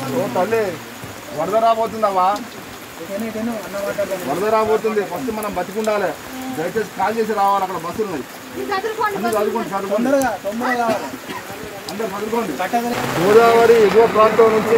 ఓ తల్లి వరద రాబోతుందవ్వా ఇటేను, ఇటేను, అన్న మాట్లాడదాం. వరద రాబోతుంది ఫస్ట్ మనం బతికుండాలి దయచేసి కాల్ చేసి రావాలి అక్కడ బస్సులు ఉన్నాయి అందరూ చదువుకోండి చదువుకోండి తొందరగా తొందరగా కావాలి అందరూ చదువుకోండి కట్టగలి గోదావరి ఎగువ ప్రాంతం నుంచి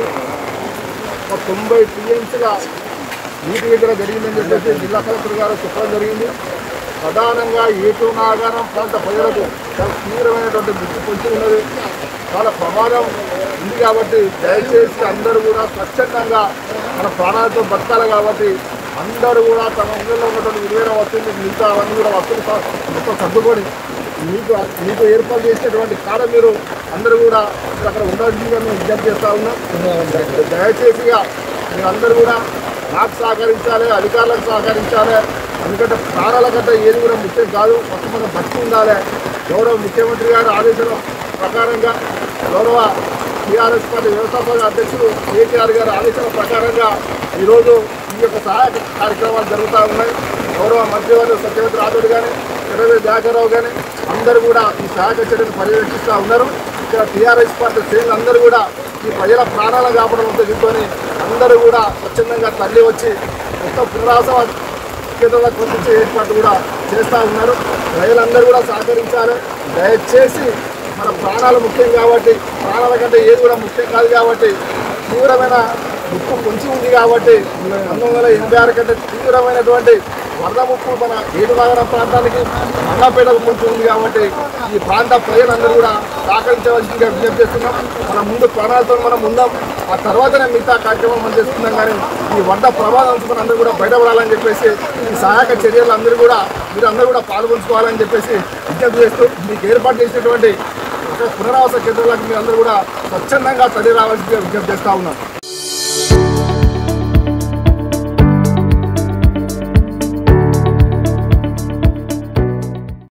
ఒక తొంభై టీఎంసీగా నీటి విడుదల జరిగిందని చెప్పేసి జిల్లా కలెక్టర్ గారు చెప్పడం జరిగింది ప్రధానంగా ఏటూ నాగారం ప్రాంత ప్రజలకు చాలా తీవ్రమైనటువంటి ముప్పు పొంచి ఉన్నది చాలా ప్రమాదం ఉంది కాబట్టి దయచేసి అందరూ కూడా స్వచ్ఛందంగా మన ప్రాణాలతో బతకాలి కాబట్టి అందరూ కూడా తమ ఇళ్ళలో ఉన్నటువంటి విలువైన వస్తువులు మిగతా అవన్నీ కూడా వస్తువులు స- మొత్తం సర్దుకొని మీకు మీకు ఏర్పాటు చేసినటువంటి కాడ మీరు అందరూ కూడా మీరు అక్కడ ఉండాల్సిందిగా మేము విజ్ఞప్తి చేస్తా ఉన్నాం దయచేసిగా మీరందరూ కూడా నాకు సహకరించాలి అధికారులకు సహకరించాలి ఎందుకంటే ప్రాణాల కంటే ఏది కూడా ముఖ్యం కాదు ఫస్ట్ మనం బతికి ఉండాలి గౌరవ ముఖ్యమంత్రి గారి ఆదేశాల ప్రకారంగా గౌరవ టీఆర్ఎస్ పార్టీ వ్యవస్థాపక అధ్యక్షులు కేటీఆర్ గారి ఆదేశాల ప్రకారంగా ఈరోజు ఈ యొక్క సహాయక కార్యక్రమాలు జరుగుతూ ఉన్నాయి గౌరవ మంత్రివర్గ సత్యవతి రాథోడ్ కానీ ఎర్రవే దయాకర్రావు కానీ అందరూ కూడా ఈ సహాయక చర్యను పర్యవేక్షిస్తూ ఉన్నారు ఇక్కడ టీఆర్ఎస్ పార్టీ శ్రేణులు అందరూ కూడా ఈ ప్రజల ప్రాణాలను కాపాడడం తెలుసుకొని అందరూ కూడా స్వచ్ఛందంగా తల్లి వచ్చి మొత్తం పునరావాస కేంద్రాలకు పంపించే ఏర్పాటు కూడా చేస్తూ ఉన్నారు ప్రజలందరూ కూడా సహకరించాలి దయచేసి మన ప్రాణాలు ముఖ్యం కాబట్టి ప్రాణాల కంటే ఏది కూడా ముఖ్యం కాదు కాబట్టి తీవ్రమైన ముప్పు పొంచి ఉంది కాబట్టి పంతొమ్మిది వందల ఎనభై ఆరు కంటే తీవ్రమైనటువంటి వరద ముప్పు మన ఏడునగర ప్రాంతానికి మంగపేటకు పొంచి ఉంది కాబట్టి ఈ ప్రాంత ప్రజలందరూ కూడా సహకరించవలసిందిగా విజ్ఞప్తి చేస్తున్నాం మన ముందు ప్రాణాలతో మనం ఉందాం ఆ తర్వాతనే మిగతా కార్యక్రమం మనం చేస్తున్నాం కానీ ఈ వరద ప్రభావం నుంచి మనం అందరూ కూడా బయటపడాలని చెప్పేసి ఈ సహాయక చర్యలు అందరూ కూడా మీరు అందరూ కూడా పాల్గొంచుకోవాలని చెప్పేసి విజ్ఞప్తి చేస్తూ మీకు ఏర్పాటు చేసినటువంటి ఒక పునరావాస కేంద్రాలకు మీరు అందరూ కూడా స్వచ్ఛందంగా తల్లి రావాల్సిందిగా విజ్ఞప్తి చేస్తా ఉన్నాం